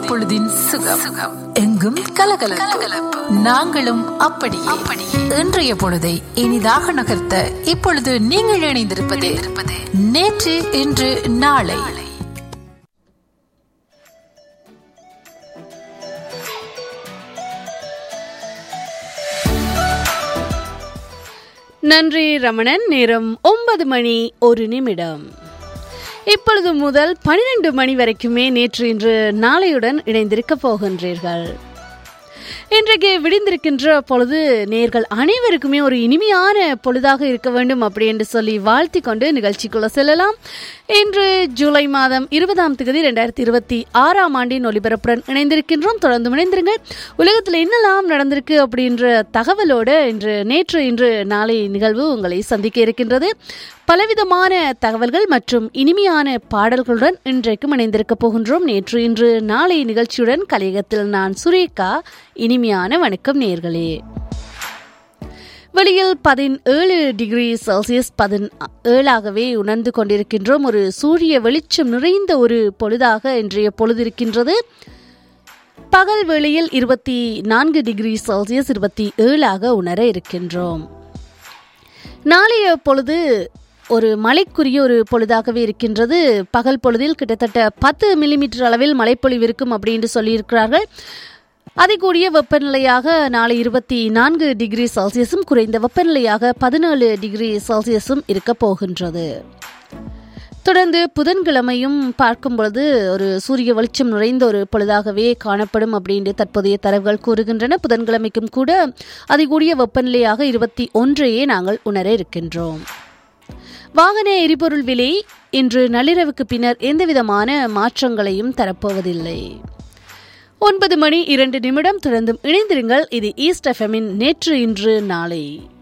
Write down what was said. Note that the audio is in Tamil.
பொழுதின் சுகம் எங்கும் கலகலப்பு நாங்களும் அப்படியே இன்றைய பொழுதை இனிதாக நகர்த்த இப்பொழுது நீங்கள் இணைந்திருப்பது நேற்று இன்று நாளை நன்றி ரமணன் நேரம் ஒன்பது மணி ஒரு நிமிடம் இப்பொழுது முதல் பனிரெண்டு மணி வரைக்குமே நேற்று இன்று நாளையுடன் இணைந்திருக்க போகின்றீர்கள் இன்றைக்கு விடிந்திருக்கின்ற பொழுது நேர்கள் அனைவருக்குமே ஒரு இனிமையான பொழுதாக இருக்க வேண்டும் அப்படி என்று சொல்லி வாழ்த்தி கொண்டு நிகழ்ச்சிக்குள்ள செல்லலாம் இன்று ஜூலை மாதம் இருபதாம் தேதி ரெண்டாயிரத்தி இருபத்தி ஆறாம் ஆண்டின் ஒலிபரப்புடன் இணைந்திருக்கின்றோம் தொடர்ந்து இணைந்திருங்கள் உலகத்தில் என்னெல்லாம் நடந்திருக்கு அப்படின்ற தகவலோடு இன்று நேற்று இன்று நாளை நிகழ்வு உங்களை சந்திக்க இருக்கின்றது பலவிதமான தகவல்கள் மற்றும் இனிமையான பாடல்களுடன் இன்றைக்கும் இணைந்திருக்க போகின்றோம் நேற்று இன்று நாளை நிகழ்ச்சியுடன் கலையகத்தில் நான் சுரேகா இனிமையான வணக்கம் நேர்களே வெளியில் பதினேழு டிகிரி செல்சியஸ் பதின் ஏழாகவே உணர்ந்து கொண்டிருக்கின்றோம் ஒரு சூரிய வெளிச்சம் நிறைந்த ஒரு பொழுதாக இன்றைய பொழுது இருக்கின்றது பகல் வேளையில் இருபத்தி நான்கு டிகிரி செல்சியஸ் இருபத்தி ஏழாக உணர இருக்கின்றோம் நாளைய பொழுது ஒரு மழைக்குரிய ஒரு பொழுதாகவே இருக்கின்றது பகல் பொழுதில் கிட்டத்தட்ட பத்து மில்லிமீட்டர் அளவில் மழைப்பொழிவு இருக்கும் அப்படின்னு சொல்லியிருக்கிறார்கள் அதிகூடிய வெப்பநிலையாக நாளை இருபத்தி நான்கு டிகிரி செல்சியஸும் குறைந்த வெப்பநிலையாக பதினேழு டிகிரி செல்சியஸும் இருக்க போகின்றது தொடர்ந்து புதன்கிழமையும் பார்க்கும் பொழுது ஒரு சூரிய வெளிச்சம் நிறைந்த ஒரு பொழுதாகவே காணப்படும் அப்படின்னு தற்போதைய தரவுகள் கூறுகின்றன புதன்கிழமைக்கும் கூட அதிகூடிய வெப்பநிலையாக இருபத்தி ஒன்றையே நாங்கள் உணர இருக்கின்றோம் வாகன எரிபொருள் விலை இன்று நள்ளிரவுக்கு பின்னர் எந்தவிதமான மாற்றங்களையும் தரப்போவதில்லை ஒன்பது மணி இரண்டு நிமிடம் தொடர்ந்தும் இணைந்திருங்கள் இது ஈஸ்ட் எஃப்எம்மின் நேற்று இன்று நாளை